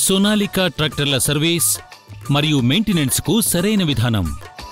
సోనాలికా ట్రాక్టర్ల సర్వీస్ మరియు మెయింటెనెన్స్కు సరైన విధానం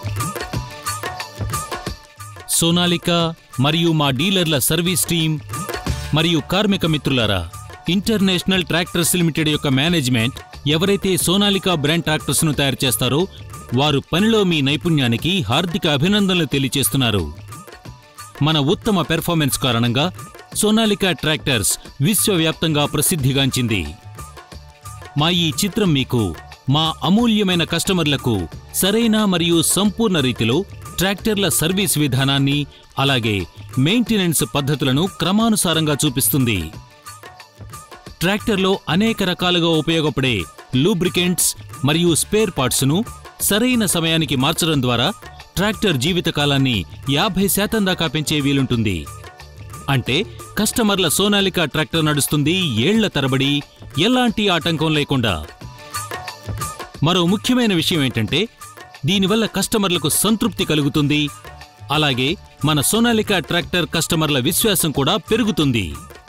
సోనాలికా మరియు మా డీలర్ల సర్వీస్ టీం మరియు కార్మిక మిత్రులారా ఇంటర్నేషనల్ ట్రాక్టర్స్ లిమిటెడ్ యొక్క మేనేజ్మెంట్ ఎవరైతే సోనాలికా బ్రాండ్ ట్రాక్టర్స్ ను తయారు చేస్తారో వారు పనిలో మీ నైపుణ్యానికి హార్దిక అభినందనలు తెలియజేస్తున్నారు మన ఉత్తమ పెర్ఫార్మెన్స్ కారణంగా సోనాలికా ట్రాక్టర్స్ విశ్వవ్యాప్తంగా ప్రసిద్ధిగాంచింది మా ఈ చిత్రం మీకు మా అమూల్యమైన కస్టమర్లకు సరైన మరియు సంపూర్ణ రీతిలో ట్రాక్టర్ల సర్వీస్ విధానాన్ని అలాగే మెయింటెనెన్స్ పద్ధతులను క్రమానుసారంగా చూపిస్తుంది ట్రాక్టర్లో అనేక రకాలుగా ఉపయోగపడే లూబ్రికెంట్స్ మరియు స్పేర్ పార్ట్స్ను సరైన సమయానికి మార్చడం ద్వారా ట్రాక్టర్ జీవితకాలాన్ని యాభై శాతం దాకా పెంచే వీలుంటుంది అంటే కస్టమర్ల సోనాలికా ట్రాక్టర్ నడుస్తుంది ఏళ్ల తరబడి ఎలాంటి ఆటంకం లేకుండా మరో ముఖ్యమైన విషయం ఏంటంటే దీనివల్ల కస్టమర్లకు సంతృప్తి కలుగుతుంది అలాగే మన సోనాలికా ట్రాక్టర్ కస్టమర్ల విశ్వాసం కూడా పెరుగుతుంది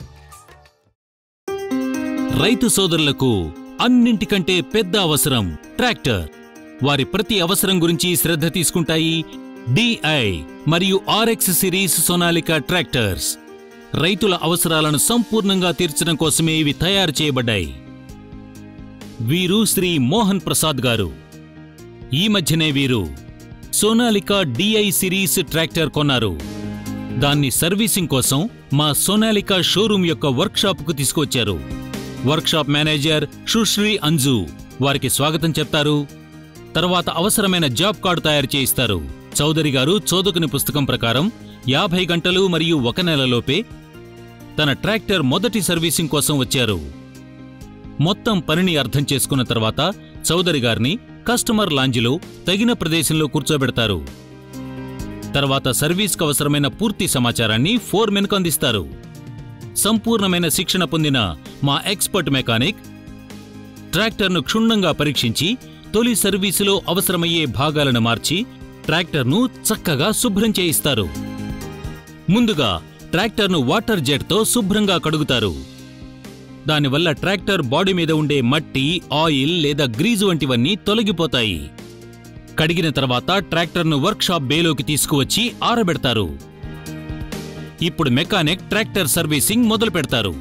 రైతు సోదరులకు అన్నింటికంటే పెద్ద అవసరం ట్రాక్టర్ వారి ప్రతి అవసరం గురించి శ్రద్ధ తీసుకుంటాయి డిఐ మరియు ఆర్ఎక్స్ సిరీస్ సోనాలికా ట్రాక్టర్స్ రైతుల అవసరాలను సంపూర్ణంగా తీర్చడం కోసమే ఇవి తయారు చేయబడ్డాయి వీరు శ్రీ మోహన్ ప్రసాద్ గారు ఈ మధ్యనే వీరు సోనాలికా డిఐ సిరీస్ ట్రాక్టర్ కొన్నారు దాన్ని సర్వీసింగ్ కోసం మా సోనాలికా షోరూం యొక్క వర్క్షాప్కు తీసుకొచ్చారు వర్క్షాప్ మేనేజర్ సుశ్రీ అంజు వారికి స్వాగతం చెప్తారు తర్వాత అవసరమైన జాబ్ కార్డు తయారు చేయిస్తారు చౌదరి గారు చోదకుని పుస్తకం ప్రకారం యాభై గంటలు మరియు ఒక నెలలోపే తన ట్రాక్టర్ మొదటి సర్వీసింగ్ కోసం వచ్చారు మొత్తం పనిని అర్థం చేసుకున్న తర్వాత చౌదరి గారిని కస్టమర్ లాంజిలో తగిన ప్రదేశంలో కూర్చోబెడతారు తర్వాత సర్వీస్కు అవసరమైన పూర్తి సమాచారాన్ని ఫోర్మెన్కు అందిస్తారు సంపూర్ణమైన శిక్షణ పొందిన మా ఎక్స్పర్ట్ మెకానిక్ ట్రాక్టర్ను క్షుణ్ణంగా పరీక్షించి తొలి సర్వీసులో అవసరమయ్యే భాగాలను మార్చి ట్రాక్టర్ను చక్కగా శుభ్రం చేయిస్తారు ముందుగా ట్రాక్టర్ను వాటర్ జెట్తో శుభ్రంగా కడుగుతారు దానివల్ల ట్రాక్టర్ బాడీ మీద ఉండే మట్టి ఆయిల్ లేదా గ్రీజు వంటివన్నీ తొలగిపోతాయి కడిగిన తర్వాత ట్రాక్టర్ను వర్క్షాప్ బేలోకి తీసుకువచ్చి ఆరబెడతారు ఇప్పుడు మెకానిక్ ట్రాక్టర్ సర్వీసింగ్ మొదలు పెడతారు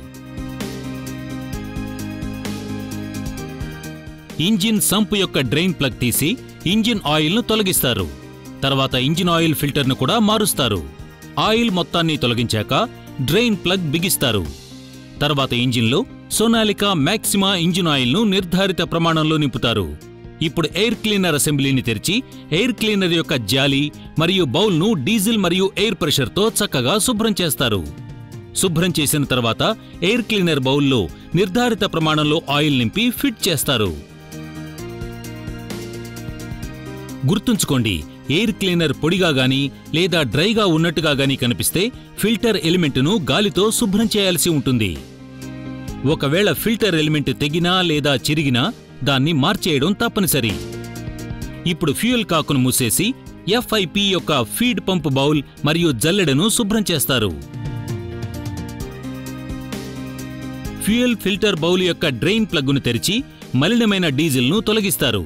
ఇంజిన్ సంపు యొక్క డ్రైన్ ప్లగ్ తీసి ఇంజిన్ ఆయిల్ను తొలగిస్తారు తర్వాత ఇంజిన్ ఆయిల్ ఫిల్టర్ను కూడా మారుస్తారు ఆయిల్ మొత్తాన్ని తొలగించాక డ్రైన్ ప్లగ్ బిగిస్తారు తర్వాత ఇంజిన్లో సోనాలికా మ్యాక్సిమా ఇంజిన్ ఆయిల్ను నిర్ధారిత ప్రమాణంలో నింపుతారు ఇప్పుడు ఎయిర్ క్లీనర్ అసెంబ్లీని తెరిచి ఎయిర్ క్లీనర్ యొక్క జాలి మరియు బౌల్ను డీజిల్ మరియు ఎయిర్ ప్రెషర్తో చక్కగా శుభ్రం చేస్తారు శుభ్రం చేసిన తర్వాత ఎయిర్ క్లీనర్ బౌల్లో నిర్ధారిత ప్రమాణంలో ఆయిల్ నింపి ఫిట్ చేస్తారు గుర్తుంచుకోండి ఎయిర్ క్లీనర్ పొడిగా గాని లేదా డ్రైగా ఉన్నట్టుగా గాని కనిపిస్తే ఫిల్టర్ ఎలిమెంటును గాలితో శుభ్రం చేయాల్సి ఉంటుంది ఒకవేళ ఫిల్టర్ ఎలిమెంట్ తెగినా లేదా చిరిగినా దాన్ని మార్చేయడం తప్పనిసరి ఇప్పుడు ఫ్యూయల్ కాకును మూసేసి ఎఫ్ఐపి యొక్క ఫీడ్ పంప్ బౌల్ మరియు జల్లెడను శుభ్రం చేస్తారు ఫ్యూయల్ ఫిల్టర్ బౌల్ యొక్క డ్రైన్ ప్లగ్గును తెరిచి మలినమైన డీజిల్ను తొలగిస్తారు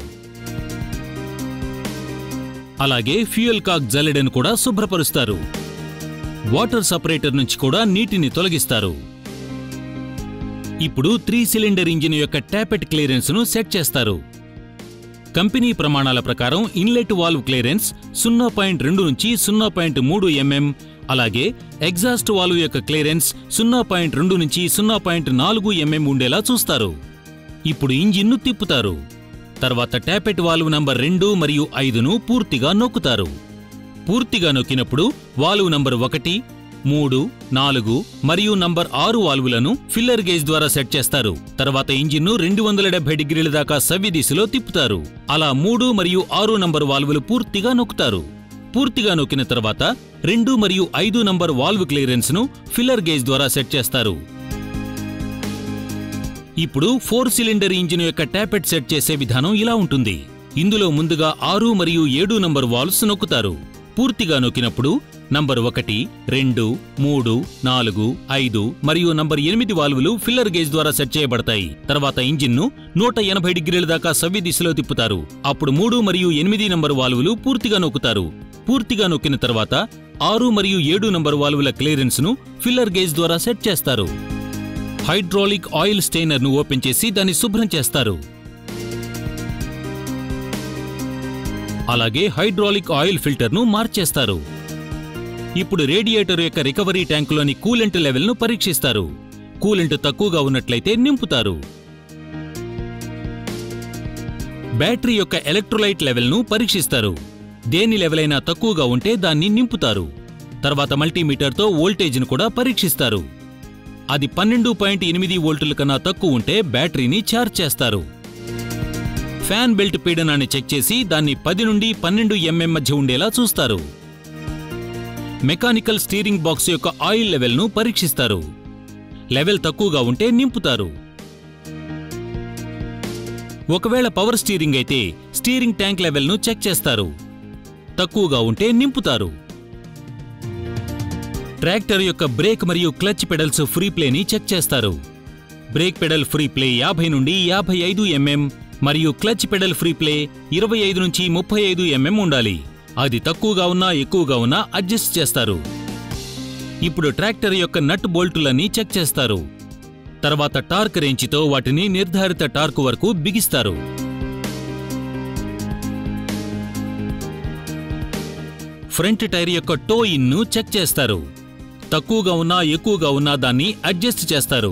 అలాగే ఫ్యూయల్ కాక్ జల్లెడను కూడా శుభ్రపరుస్తారు వాటర్ సపరేటర్ నుంచి కూడా నీటిని తొలగిస్తారు ఇప్పుడు త్రీ సిలిండర్ ఇంజిన్ యొక్క ట్యాపెట్ క్లియరెన్స్ను సెట్ చేస్తారు కంపెనీ ప్రమాణాల ప్రకారం ఇన్లెట్ వాల్వ్ క్లియరెన్స్ సున్నా పాయింట్ రెండు నుంచి సున్నా పాయింట్ మూడు ఎంఎం అలాగే ఎగ్జాస్ట్ వాల్వ్ యొక్క క్లియరెన్స్ సున్నా పాయింట్ రెండు నుంచి సున్నా పాయింట్ నాలుగు ఎంఎం ఉండేలా చూస్తారు ఇప్పుడు ఇంజిన్ను తిప్పుతారు తర్వాత ట్యాపెట్ వాల్వ్ నంబర్ రెండు మరియు ఐదును పూర్తిగా నొక్కుతారు పూర్తిగా నొక్కినప్పుడు వాల్వ్ నంబర్ ఒకటి మూడు నాలుగు మరియు నంబర్ ఆరు వాల్వులను ఫిల్లర్ గేజ్ ద్వారా సెట్ చేస్తారు తర్వాత ఇంజిన్ను రెండు వందల డెబ్బై డిగ్రీల దాకా సవ్య దిశలో తిప్పుతారు అలా మూడు మరియు ఆరు నంబర్ వాల్వులు పూర్తిగా నొక్కుతారు పూర్తిగా నొక్కిన తర్వాత రెండు మరియు ఐదు నంబర్ వాల్వ్ క్లియరెన్స్ ను ఫిల్లర్ గేజ్ ద్వారా సెట్ చేస్తారు ఇప్పుడు ఫోర్ సిలిండర్ ఇంజిన్ యొక్క ట్యాపెట్ సెట్ చేసే విధానం ఇలా ఉంటుంది ఇందులో ముందుగా ఆరు మరియు ఏడు నంబర్ వాల్వ్స్ నొక్కుతారు పూర్తిగా నొక్కినప్పుడు నంబర్ ఒకటి రెండు మూడు నాలుగు ఐదు మరియు నంబర్ ఎనిమిది వాల్వులు ఫిల్లర్ గేజ్ ద్వారా సెట్ చేయబడతాయి తర్వాత ఇంజిన్ను నూట ఎనభై డిగ్రీల దాకా సవ్య దిశలో తిప్పుతారు అప్పుడు మూడు మరియు ఎనిమిది నంబర్ వాల్వులు పూర్తిగా నొక్కుతారు పూర్తిగా నొక్కిన తర్వాత ఆరు మరియు ఏడు నంబర్ వాల్వుల క్లియరెన్స్ ను ఫిల్లర్ గేజ్ ద్వారా సెట్ చేస్తారు హైడ్రాలిక్ ఆయిల్ స్టెయినర్ ను ఓపెన్ చేసి దాన్ని శుభ్రం చేస్తారు అలాగే హైడ్రాలిక్ ఆయిల్ ఫిల్టర్ ను మార్చేస్తారు ఇప్పుడు రేడియేటర్ యొక్క రికవరీ ట్యాంకులోని కూలెంట్ లెవెల్ను పరీక్షిస్తారు కూలెంట్ తక్కువగా ఉన్నట్లయితే నింపుతారు బ్యాటరీ యొక్క ఎలక్ట్రోలైట్ లెవెల్ను పరీక్షిస్తారు దేని లెవెల్ అయినా తక్కువగా ఉంటే దాన్ని నింపుతారు తర్వాత మల్టీమీటర్తో వోల్టేజ్ను కూడా పరీక్షిస్తారు అది పన్నెండు పాయింట్ ఎనిమిది వోల్టుల కన్నా తక్కువ ఉంటే బ్యాటరీని ఛార్జ్ చేస్తారు ఫ్యాన్ బెల్ట్ పీడనాన్ని చెక్ చేసి దాన్ని పది నుండి పన్నెండు ఎంఎం మధ్య ఉండేలా చూస్తారు మెకానికల్ స్టీరింగ్ బాక్స్ యొక్క ఆయిల్ లెవెల్ను పరీక్షిస్తారు లెవెల్ తక్కువగా ఉంటే నింపుతారు ఒకవేళ పవర్ స్టీరింగ్ అయితే స్టీరింగ్ ట్యాంక్ లెవెల్ను చెక్ చేస్తారు తక్కువగా ఉంటే నింపుతారు ట్రాక్టర్ యొక్క బ్రేక్ మరియు క్లచ్ పెడల్స్ ఫ్రీ ప్లేని చెక్ చేస్తారు బ్రేక్ పెడల్ ఫ్రీ ప్లే యాభై నుండి యాభై ఐదు ఎంఎం మరియు క్లచ్ పెడల్ ఫ్రీ ప్లే ఇరవై ఐదు నుంచి ముప్పై ఐదు ఎంఎం ఉండాలి అది తక్కువగా ఉన్నా ఎక్కువగా ఉన్నా అడ్జస్ట్ చేస్తారు ఇప్పుడు ట్రాక్టర్ యొక్క నట్ బోల్టులన్నీ చెక్ చేస్తారు తర్వాత టార్క్ రేంచితో వాటిని నిర్ధారిత టార్క్ వరకు బిగిస్తారు ఫ్రంట్ టైర్ యొక్క టో ఇన్ను చెక్ చేస్తారు తక్కువగా ఉన్నా ఎక్కువగా ఉన్నా దాన్ని అడ్జస్ట్ చేస్తారు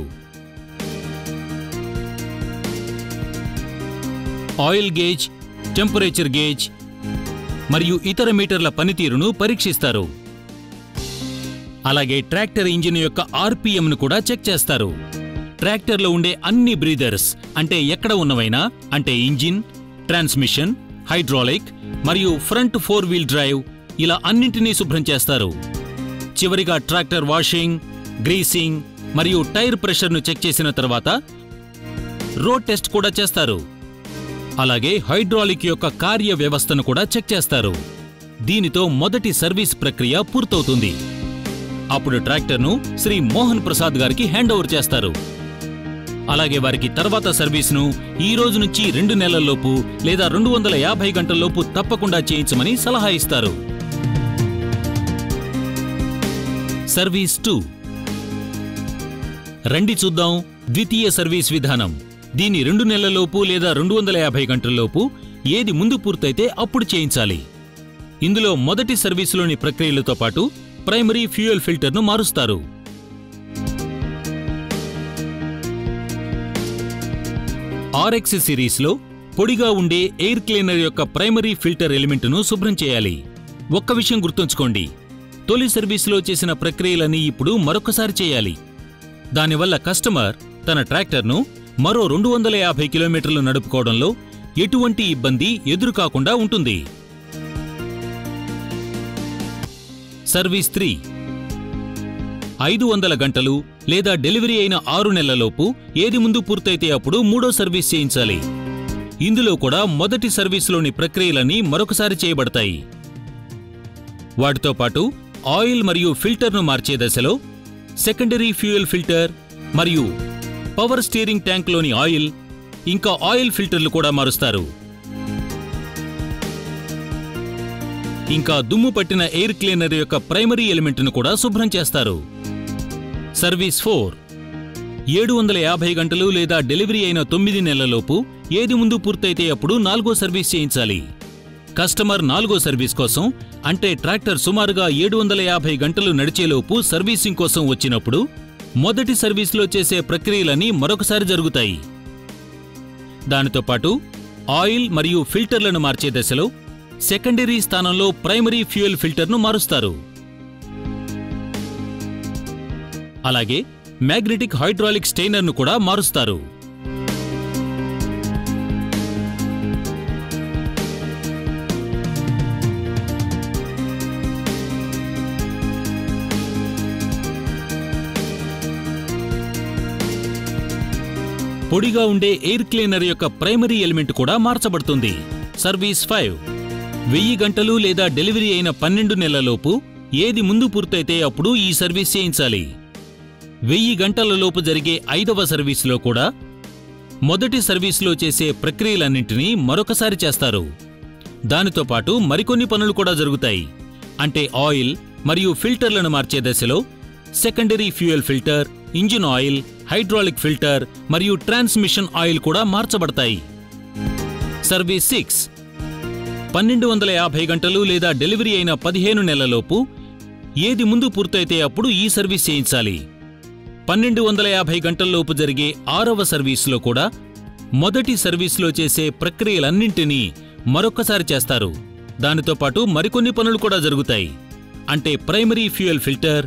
ఆయిల్ గేజ్ టెంపరేచర్ గేజ్ మరియు ఇతర మీటర్ల పనితీరును పరీక్షిస్తారు అలాగే ట్రాక్టర్ ఇంజిన్ యొక్క ఆర్పిఎంను కూడా చెక్ చేస్తారు ట్రాక్టర్లో ఉండే అన్ని బ్రీదర్స్ అంటే ఎక్కడ ఉన్నవైనా అంటే ఇంజిన్ ట్రాన్స్మిషన్ హైడ్రాలిక్ మరియు ఫ్రంట్ ఫోర్ వీల్ డ్రైవ్ ఇలా అన్నింటినీ శుభ్రం చేస్తారు చివరిగా ట్రాక్టర్ వాషింగ్ గ్రీసింగ్ మరియు టైర్ ప్రెషర్ను చెక్ చేసిన తర్వాత రోడ్ టెస్ట్ కూడా చేస్తారు అలాగే హైడ్రాలిక్ యొక్క కార్య వ్యవస్థను కూడా చెక్ చేస్తారు దీనితో మొదటి సర్వీస్ ప్రక్రియ పూర్తవుతుంది అప్పుడు ట్రాక్టర్ను శ్రీ మోహన్ ప్రసాద్ గారికి హ్యాండ్ ఓవర్ చేస్తారు అలాగే వారికి తర్వాత సర్వీస్ను ఈ రోజు నుంచి రెండు నెలల్లోపు లేదా రెండు వందల యాభై గంటల్లోపు తప్పకుండా చేయించమని సలహా ఇస్తారు సర్వీస్ టూ రండి చూద్దాం ద్వితీయ సర్వీస్ విధానం దీని రెండు నెలల్లోపు లేదా రెండు వందల యాభై గంటల్లోపు ఏది ముందు పూర్తయితే అప్పుడు చేయించాలి ఇందులో మొదటి సర్వీసులోని ప్రక్రియలతో పాటు ప్రైమరీ ఫ్యూయల్ ఫిల్టర్ను మారుస్తారు ఆర్ఎక్స్ సిరీస్లో పొడిగా ఉండే ఎయిర్ క్లీనర్ యొక్క ప్రైమరీ ఫిల్టర్ ఎలిమెంట్ను శుభ్రం చేయాలి ఒక్క విషయం గుర్తుంచుకోండి తొలి సర్వీసులో చేసిన ప్రక్రియలన్నీ ఇప్పుడు మరొకసారి చేయాలి దానివల్ల కస్టమర్ తన ట్రాక్టర్ను మరో రెండు వందల యాభై కిలోమీటర్లు నడుపుకోవడంలో ఎటువంటి ఇబ్బంది ఎదురుకాకుండా ఉంటుంది సర్వీస్ త్రీ ఐదు వందల గంటలు లేదా డెలివరీ అయిన ఆరు నెలలలోపు ఏది ముందు పూర్తయితే అప్పుడు మూడో సర్వీస్ చేయించాలి ఇందులో కూడా మొదటి సర్వీసులోని ప్రక్రియలన్నీ మరొకసారి చేయబడతాయి వాటితో పాటు ఆయిల్ మరియు ఫిల్టర్ను మార్చే దశలో సెకండరీ ఫ్యూయల్ ఫిల్టర్ మరియు పవర్ స్టీరింగ్ ట్యాంక్లోని ఆయిల్ ఇంకా ఆయిల్ ఫిల్టర్లు కూడా మారుస్తారు ఇంకా దుమ్ము పట్టిన ఎయిర్ క్లీనర్ యొక్క ప్రైమరీ ఎలిమెంట్ను కూడా శుభ్రం చేస్తారు సర్వీస్ ఫోర్ ఏడు వందల యాభై గంటలు లేదా డెలివరీ అయిన తొమ్మిది నెలలలోపు ఏది ముందు పూర్తయితే అప్పుడు నాలుగో సర్వీస్ చేయించాలి కస్టమర్ నాలుగో సర్వీస్ కోసం అంటే ట్రాక్టర్ సుమారుగా ఏడు వందల యాభై గంటలు నడిచేలోపు సర్వీసింగ్ కోసం వచ్చినప్పుడు మొదటి సర్వీస్లో చేసే ప్రక్రియలన్నీ మరొకసారి జరుగుతాయి దానితో పాటు ఆయిల్ మరియు ఫిల్టర్లను మార్చే దశలో సెకండరీ స్థానంలో ప్రైమరీ ఫ్యూయల్ ఫిల్టర్ను మారుస్తారు అలాగే మ్యాగ్నెటిక్ హైడ్రాలిక్ స్టెయినర్ను కూడా మారుస్తారు పొడిగా ఉండే ఎయిర్ క్లీనర్ యొక్క ప్రైమరీ ఎలిమెంట్ కూడా మార్చబడుతుంది సర్వీస్ ఫైవ్ వెయ్యి గంటలు లేదా డెలివరీ అయిన పన్నెండు నెలలలోపు ఏది ముందు పూర్తయితే అప్పుడు ఈ సర్వీస్ చేయించాలి వెయ్యి గంటల లోపు జరిగే ఐదవ సర్వీసులో కూడా మొదటి సర్వీసులో చేసే ప్రక్రియలన్నింటినీ మరొకసారి చేస్తారు దానితో పాటు మరికొన్ని పనులు కూడా జరుగుతాయి అంటే ఆయిల్ మరియు ఫిల్టర్లను మార్చే దశలో secondary fuel filter engine oil hydraulic filter మరియు ట్రాన్స్మిషన్ ఆయిల్ కూడా మార్చబడతాయి సర్వీస్ సిక్స్ పన్నెండు వందల యాభై గంటలు లేదా డెలివరీ అయిన పదిహేను నెలలలోపు ఏది ముందు పూర్తయితే అప్పుడు ఈ సర్వీస్ చేయించాలి పన్నెండు వందల యాభై గంటల్లోపు జరిగే ఆరవ సర్వీసులో కూడా మొదటి సర్వీసులో చేసే ప్రక్రియలన్నింటినీ మరొక్కసారి చేస్తారు దానితో పాటు మరికొన్ని పనులు కూడా జరుగుతాయి అంటే ప్రైమరీ ఫ్యూయల్ ఫిల్టర్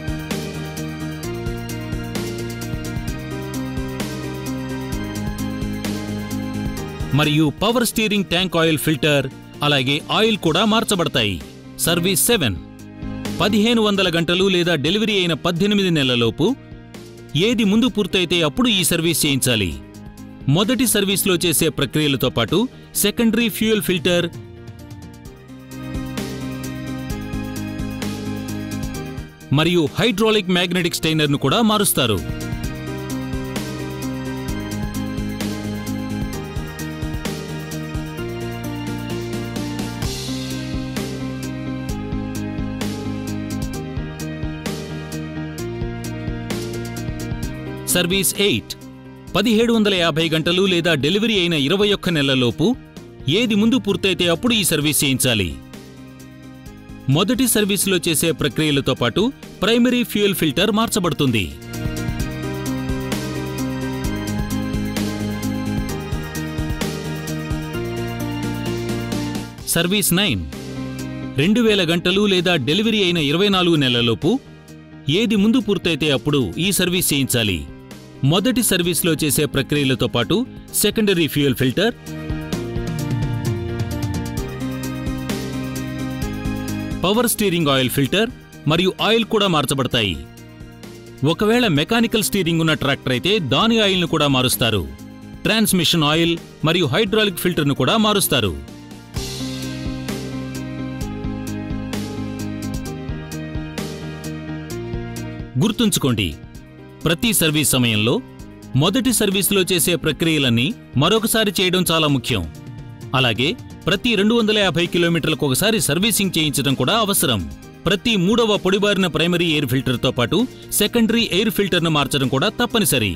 మరియు power steering tank oil filter అలాగే ఆయిల్ కూడా మార్చబడతాయి సర్వీస్ సెవెన్ పదిహేను వందల గంటలు లేదా డెలివరీ అయిన పద్దెనిమిది నెలలలోపు ఏది ముందు పూర్తయితే అప్పుడు ఈ సర్వీస్ చేయించాలి మొదటి సర్వీస్లో చేసే ప్రక్రియలతో పాటు సెకండరీ ఫ్యూయల్ ఫిల్టర్ మరియు హైడ్రాలిక్ మ్యాగ్నెటిక్ స్టైనర్ను కూడా మారుస్తారు సర్వీస్ ఎయిట్ పదిహేడు వందల యాభై గంటలు లేదా డెలివరీ అయిన ఇరవై ఒక్క నెలలలోపు ఏది ముందు పూర్తయితే అప్పుడు ఈ సర్వీస్ చేయించాలి మొదటి సర్వీసులో చేసే ప్రక్రియలతో పాటు ప్రైమరీ ఫ్యూయల్ ఫిల్టర్ మార్చబడుతుంది సర్వీస్ నైన్ రెండు వేల గంటలు లేదా డెలివరీ అయిన ఇరవై నాలుగు నెలలలోపు ఏది ముందు పూర్తయితే అప్పుడు ఈ సర్వీస్ చేయించాలి మొదటి సర్వీస్లో చేసే ప్రక్రియలతో పాటు secondary fuel filter power steering oil filter మరియు ఆయిల్ కూడా మార్చబడతాయి ఒకవేళ మెకానికల్ స్టీరింగ్ ఉన్న ట్రాక్టర్ అయితే దాని ఆయిల్ను కూడా మారుస్తారు ట్రాన్స్మిషన్ ఆయిల్ మరియు హైడ్రాలిక్ ఫిల్టర్ను కూడా మారుస్తారు గుర్తుంచుకోండి ప్రతి సర్వీస్ సమయంలో మొదటి సర్వీసులో చేసే ప్రక్రియలన్నీ మరొకసారి చేయడం చాలా ముఖ్యం అలాగే ప్రతి రెండు వందల యాభై కిలోమీటర్లకు ఒకసారి సర్వీసింగ్ చేయించడం కూడా అవసరం ప్రతి మూడవ పొడిబారిన ప్రైమరీ ఎయిర్ ఫిల్టర్తో పాటు సెకండరీ ఎయిర్ ఫిల్టర్ను మార్చడం కూడా తప్పనిసరి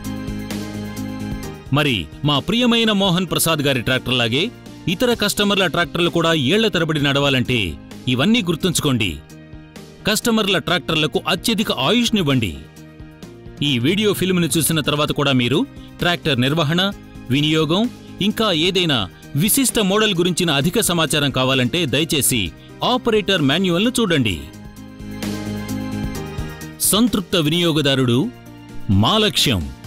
మరి మా ప్రియమైన మోహన్ ప్రసాద్ గారి ట్రాక్టర్ లాగే ఇతర కస్టమర్ల ట్రాక్టర్లు కూడా ఏళ్ల తరబడి నడవాలంటే ఇవన్నీ గుర్తుంచుకోండి కస్టమర్ల ట్రాక్టర్లకు అత్యధిక ఆయుష్నివ్వండి ఈ వీడియో ఫిల్మ్ను చూసిన తర్వాత కూడా మీరు ట్రాక్టర్ నిర్వహణ వినియోగం ఇంకా ఏదైనా విశిష్ట మోడల్ గురించిన అధిక సమాచారం కావాలంటే దయచేసి ఆపరేటర్ మాన్యువల్ను చూడండి సంతృప్త వినియోగదారుడు మా లక్ష్యం